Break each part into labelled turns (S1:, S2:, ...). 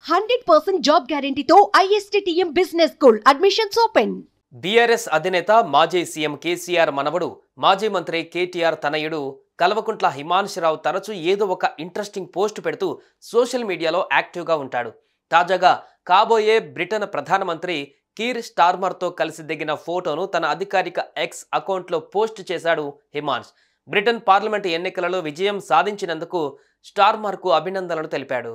S1: hundred percent job గ్యారంటీతో ISTTM business school admissions open
S2: BRS అధినేత మాజీ సీఎం కేసీఆర్ మనవడు మాజీ మంత్రి కేటీఆర్ తనయుడు కల్వకుంట్ల హిమాంశరావు తరచూ ఏదో ఒక ఇంట్రెస్టింగ్ పోస్ట్ పెడుతూ సోషల్ మీడియాలో యాక్టివ్గా ఉంటాడు తాజాగా కాబోయే బ్రిటన్ ప్రధానమంత్రి కీర్ స్టార్మర్తో కలిసి దిగిన ఫోటోను తన అధికారిక ఎక్స్ అకౌంట్లో పోస్ట్ చేశాడు హిమాన్స్ బ్రిటన్ పార్లమెంటు ఎన్నికలలో విజయం సాధించినందుకు స్టార్మర్కు అభినందనలు తెలిపాడు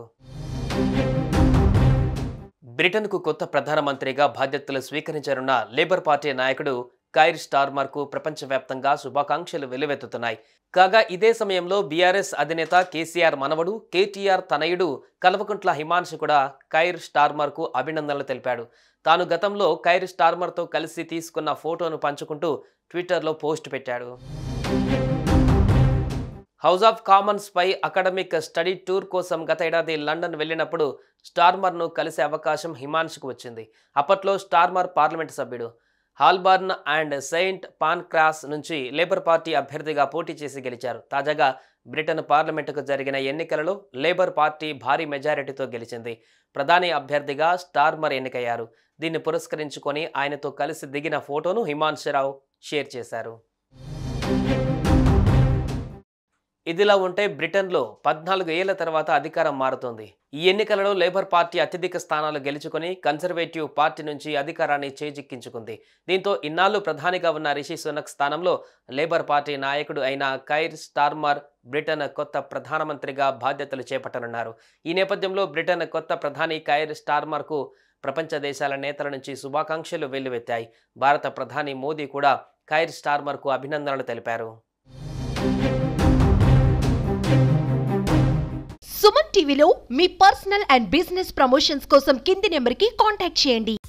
S2: బ్రిటన్కు కొత్త ప్రధానమంత్రిగా బాధ్యతలు స్వీకరించనున్న లేబర్ పార్టీ నాయకుడు కైర్ స్టార్మర్కు ప్రపంచవ్యాప్తంగా శుభాకాంక్షలు వెల్లువెత్తుతున్నాయి కాగా ఇదే సమయంలో బీఆర్ఎస్ అధినేత కేసీఆర్ మనవడు కేటీఆర్ తనయుడు కల్వకుంట్ల హిమాంశు కూడా కైర్ స్టార్మర్కు అభినందనలు తెలిపాడు తాను గతంలో కైర్ స్టార్మర్తో కలిసి తీసుకున్న ఫోటోను పంచుకుంటూ ట్విట్టర్లో పోస్ట్ పెట్టాడు హౌస్ ఆఫ్ కామన్స్ పై అకాడమిక్ స్టడీ టూర్ కోసం గత ఏడాది లండన్ వెళ్ళినప్పుడు స్టార్మర్ను కలిసే అవకాశం హిమాన్షుకు వచ్చింది అప్పట్లో స్టార్మర్ పార్లమెంటు సభ్యుడు హాల్బర్న్ అండ్ సెయింట్ పాన్క్రాస్ నుంచి లేబర్ పార్టీ అభ్యర్థిగా పోటీ చేసి గెలిచారు తాజాగా బ్రిటన్ పార్లమెంటుకు జరిగిన ఎన్నికలలో లేబర్ పార్టీ భారీ మెజారిటీతో గెలిచింది ప్రధాని అభ్యర్థిగా స్టార్మర్ ఎన్నికయ్యారు దీన్ని పురస్కరించుకొని ఆయనతో కలిసి దిగిన ఫోటోను హిమాంశరావు షేర్ చేశారు ఇదిలా ఉంటే బ్రిటన్లో పద్నాలుగు ఏళ్ల తర్వాత అధికారం మారుతోంది ఈ ఎన్నికలలో లేబర్ పార్టీ అత్యధిక స్థానాలు గెలుచుకొని కన్సర్వేటివ్ పార్టీ నుంచి అధికారాన్ని చేజిక్కించుకుంది దీంతో ఇన్నాళ్లు ప్రధానిగా ఉన్న రిషి సునక్ స్థానంలో లేబర్ పార్టీ నాయకుడు అయిన కైర్ స్టార్మర్ బ్రిటన్ కొత్త ప్రధానమంత్రిగా బాధ్యతలు చేపట్టనున్నారు ఈ నేపథ్యంలో బ్రిటన్ కొత్త ప్రధాని కైర్ స్టార్మర్కు ప్రపంచ దేశాల నేతల నుంచి శుభాకాంక్షలు వెల్లువెత్తాయి భారత ప్రధాని మోదీ కూడా కైర్ స్టార్మర్కు అభినందనలు తెలిపారు
S1: సుమన్ టీవీలో మీ పర్సనల్ అండ్ బిజినెస్ ప్రమోషన్స్ కోసం కింది నెంబర్కి కాంటాక్ట్ చేయండి